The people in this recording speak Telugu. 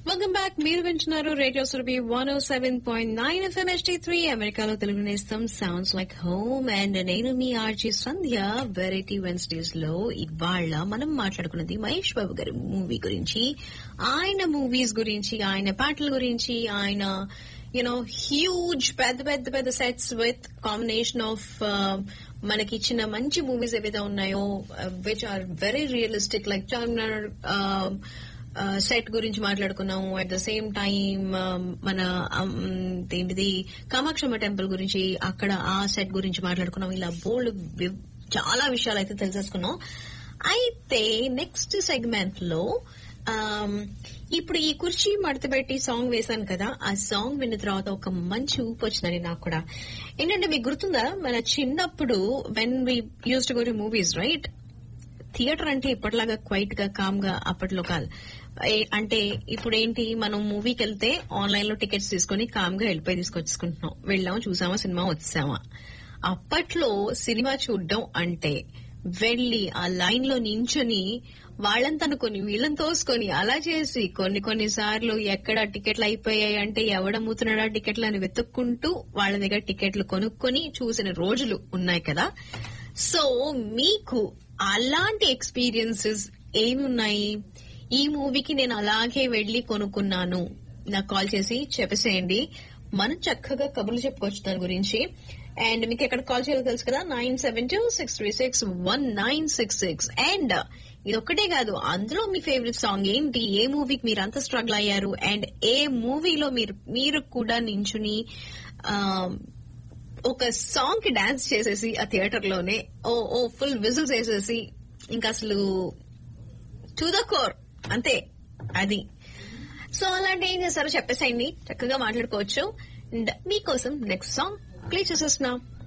వెల్కమ్ బ్యాక్ మీరు వింటున్నారు radio Surabhi one O seven point nine FM HD three అమెరికాలో తెలుగు నేస్తం సౌండ్స్ లైక్ హోమ్ అండ్ నేను మీ ఆర్జీ సంధ్య వెరైటీ వెన్స్డేస్ లో ఇవాళ మనం మాట్లాడుకున్నది మహేష్ బాబు గారి మూవీ గురించి ఆయన మూవీస్ గురించి ఆయన పాటల గురించి ఆయన యునో హ్యూజ్ పెద్ద పెద్ద పెద్ద సెట్స్ విత్ కాంబినేషన్ ఆఫ్ మనకి ఇచ్చిన మంచి మూవీస్ ఏవైతే ఉన్నాయో which are very realistic like Charminar set గురించి మాట్లాడుకున్నాము అట్ ద సేమ్ టైం మన um, ఏంటిది కామాక్షమ్మ టెంపుల్ గురించి అక్కడ ఆ సెట్ గురించి మాట్లాడుకున్నాం ఇలా బోల్డ్ చాలా విషయాలు అయితే తెలిసేసుకున్నాం అయితే నెక్స్ట్ సెగ్మెంట్ లో um, ఇప్పుడు ఈ కుర్చీ మడతపెట్టి సాంగ్ వేశాను కదా ఆ సాంగ్ విన్న తర్వాత ఒక మంచి ఊపు వచ్చిందని నాకు కూడా ఏంటంటే మీకు గుర్తుందా మన చిన్నప్పుడు when we use to go to movies right theatre అంటే ఇప్పటిలాగా క్వైట్ గా కామ్ గా అప్పట్లో కాదు ఏ- అంటే ఇప్పుడు ఏంటి మనం మూవీకి వెళ్తే ఆన్లైన్ లో టికెట్స్ తీసుకుని కామ్ గా వెళ్ళిపోయి తీసుకొచ్చుకుంటున్నాం వెళ్ళాము చూసామా సినిమా వచ్చామా అప్పట్లో సినిమా చూడడం అంటే వెళ్లి ఆ లైన్ లో నించుని వాళ్ళని తనుకొని వీళ్ళని తోసుకొని అలా చేసి కొన్ని కొన్ని సార్లు ఎక్కడ టికెట్లు అయిపోయాయి అంటే ఎవడమ్ముతున్నాడా టికెట్లు అని వెతుక్కుంటూ వాళ్ళ దగ్గర టికెట్లు కొనుక్కొని చూసిన రోజులు ఉన్నాయి కదా సో మీకు అలాంటి ఎక్స్పీరియన్సెస్ ఏమి ఉన్నాయి ఈ మూవీకి నేను అలాగే వెళ్లి కొనుక్కున్నాను నాకు కాల్ చేసి చెప్పేసేయండి మనం చక్కగా కబుర్లు చెప్పుకోవచ్చు దాని గురించి అండ్ మీకు ఎక్కడ కాల్ చేయాలో తెలుసు కదా nine seven two six three six one nine six six and ఇది ఒక్కటే కాదు అందులో మీ ఫేవరెట్ సాంగ్ ఏంటి ఏ మూవీకి మీరు అంత స్ట్రగుల్ అయ్యారు అండ్ ఏ మూవీలో మీరు మీరు కూడా నించుని ఆ, ఒక సాంగ్ కి డాన్స్ చేసేసి ఆ థియేటర్ లోనే ఓ ఓ ఫుల్ విజిల్స్ వేసేసి ఇంకా అసలు టు ద కోర్ అంతే అది సో అలాంటి ఏం చేస్తారో చెప్పేసేయండి చక్కగా మాట్లాడుకోవచ్చు అండ్ మీకోసం నెక్స్ట్ సాంగ్ ప్లే చేసేస్తున్నా